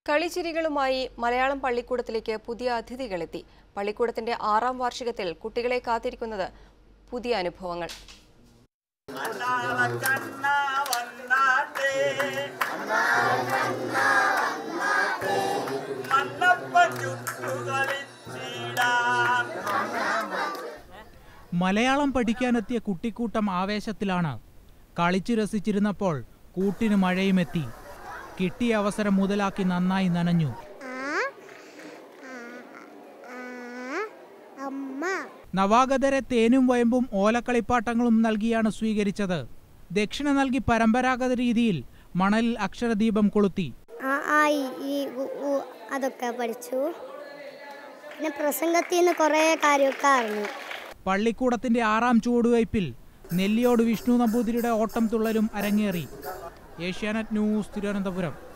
കളിച്ചിരികളുമായി മലയാളം പള്ളിക്കൂടത്തിലേക്ക് പുതിയ അതിഥികളെത്തി പള്ളിക്കൂടത്തിന്റെ ആറാം വാർഷികത്തിൽ കുട്ടികളെ കാത്തിരിക്കുന്നത് പുതിയ അനുഭവങ്ങൾ കണ്ണ വന്നാട്ടേ മണ്ണപ്പൻ ചുട്ടുകളിച്ചിടാം മലയാളം പഠിക്കാനെത്തിയ കുട്ടിക്കൂട്ടം ആവേശത്തിലാണ് കളിച്ചു രസിച്ചിരുന്നപ്പോൾ കൂട്ടിന് മഴയുമെത്തി കിട്ടിയ അവസരം മുതലാക്കി നന്നായി നനഞ്ഞു അമ്മ നവാഗതരെ തേനും വയമ്പും ഓലക്കളിപ്പാട്ടങ്ങളും നൽകിയാണ് സ്വീകരിച്ചത് ദക്ഷിണ നൽകി പരമ്പരാഗത രീതിയിൽ മണലിൽ അക്ഷരദീപം കൊളുത്തി ആ ആ ഈ ഈ ഉ, ഉ അതൊക്കെ പഠിച്ചു പിന്നെ പ്രസംഗത്തിൽ നിന്ന് കുറേ കാര്യമൊക്കെ അറിഞ്ഞു പള്ളിക്കൂടത്തിന്റെ ആറാം ചുവടുവയ്പിൽ നെല്ലിയോട് വിഷ്ണു നമ്പൂതിരിയുടെ ഓട്ടം തുള്ളലും അരങ്ങേറി ഏഷ്യാനെറ്റ് ന്യൂസ് തിരുവനന്തപുരം